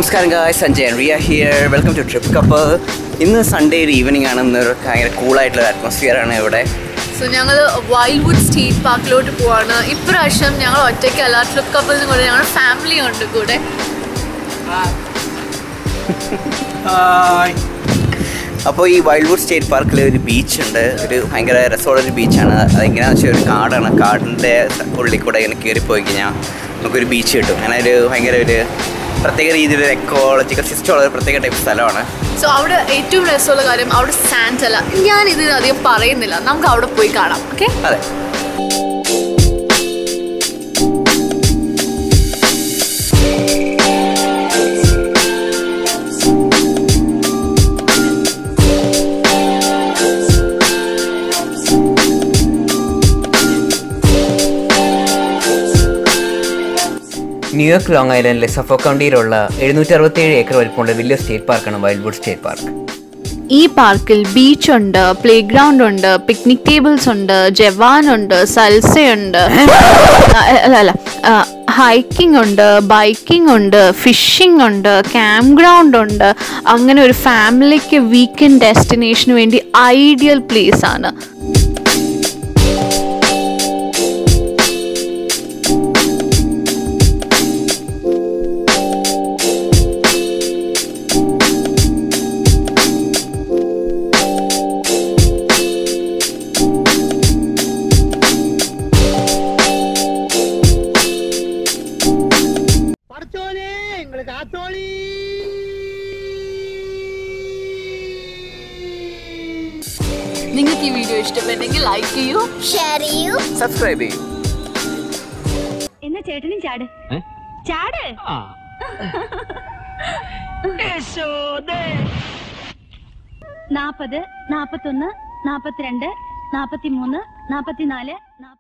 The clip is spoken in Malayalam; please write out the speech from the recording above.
നമസ്കാരം guys Sanjayan we are here welcome to trip couple ഇന്ന് സൺഡേ ഒരു ഈവനിങ് ആണ് ഇന്ന് ഒരു ഭയങ്കര കൂളായിട്ടുള്ള അറ്റ്മോസ്ഫിയർ ആണ് ഇവിടെ സോ ഞങ്ങൾ വൈൽഡ്വുഡ് സ്റ്റേറ്റ് പാർക്കിലോട്ട് പോവാണ് ഇപ്രാവശ്യം ഞങ്ങൾ ഒറ്റയ്ക്കല്ല ട്രിപ്പ് കപ്പിൾസും കൂടെ ഞങ്ങളുടെ ഫാമിലി ഉണ്ട് കൂടെ അപ്പോൾ ഈ വൈൽഡ്വുഡ് സ്റ്റേറ്റ് പാർക്കിൽ ഒരു ബീച്ച് ഉണ്ട് ഒരു ഭയങ്കര രസമുള്ള ഒരു ബീച്ചാണ് അതെങ്ങനെയാണെന്ന് വെച്ചാൽ ഒരു കാടാണ് കാടിൻ്റെ ഉള്ളിൽ കൂടെ ഇങ്ങനെ കയറിപ്പോയി കഴിഞ്ഞാൽ നമുക്കൊരു ബീച്ച് കിട്ടും അങ്ങനെ ഒരു ഭയങ്കര ഒരു പ്രത്യേക രീതിയിലൊരു എക്കോളജിക്കൽ സിസ്റ്റം ഉള്ള ഒരു പ്രത്യേക ടൈപ്പ് സ്ഥലമാണ് സോ അവിടെ ഏറ്റവും രസമുള്ള കാര്യം അവിടെ സാൻഡ് അല്ല ഞാൻ ഇതിന് അധികം പറയുന്നില്ല നമുക്ക് അവിടെ പോയി കാണാം ഓക്കെ അതെ ന്യൂയോർക്ക് ലോങ് ഐലൻഡിലെ സഫോ കൗണ്ടിയിലുള്ള എഴുന്നൂറ്റി അറുപത്തിയേഴ് ഏക്കർ വലിപ്പമുള്ള വലിയ സ്റ്റേറ്റ് പാർക്കാണ് വൈൽഡ്വുഡ് സ്റ്റേറ്റ് പാർക്ക് ഈ പാർക്കിൽ ബീച്ച് ഉണ്ട് പ്ലേ ഗ്രൗണ്ട് ഉണ്ട് പിക്നിക് ടേബിൾസ് ഉണ്ട് ജവാൻ ഉണ്ട് സൽസയുണ്ട് അല്ല അല്ല ഹൈക്കിംഗ് ഉണ്ട് ബൈക്കിംഗ് ഉണ്ട് ഫിഷിംഗ് ഉണ്ട് ക്യാമ്പ് ഗ്രൗണ്ട് ഉണ്ട് അങ്ങനെ ഒരു ഫാമിലിക്ക് വീക്കെൻഡ് ഡെസ്റ്റിനേഷന് വേണ്ടി ഐഡിയൽ പ്ലേസ് ആണ് പഠിച്ചോനെ നിങ്ങള് കാത്തോളി നിങ്ങൾക്ക് ഈ വീഡിയോ ഇഷ്ടപ്പെട്ടെങ്കിൽ ലൈക്ക് ചെയ്യൂ ഷെയർ ചെയ്യൂ സബ്സ്ക്രൈബ് ചെയ്യും എന്നാ ചേട്ടനും ചാട് ചാട് നാപ്പത് നാപ്പത്തൊന്ന് നാപ്പത്തിരണ്ട് നാപ്പത്തിമൂന്ന് നാപ്പത്തിനാല് നാ-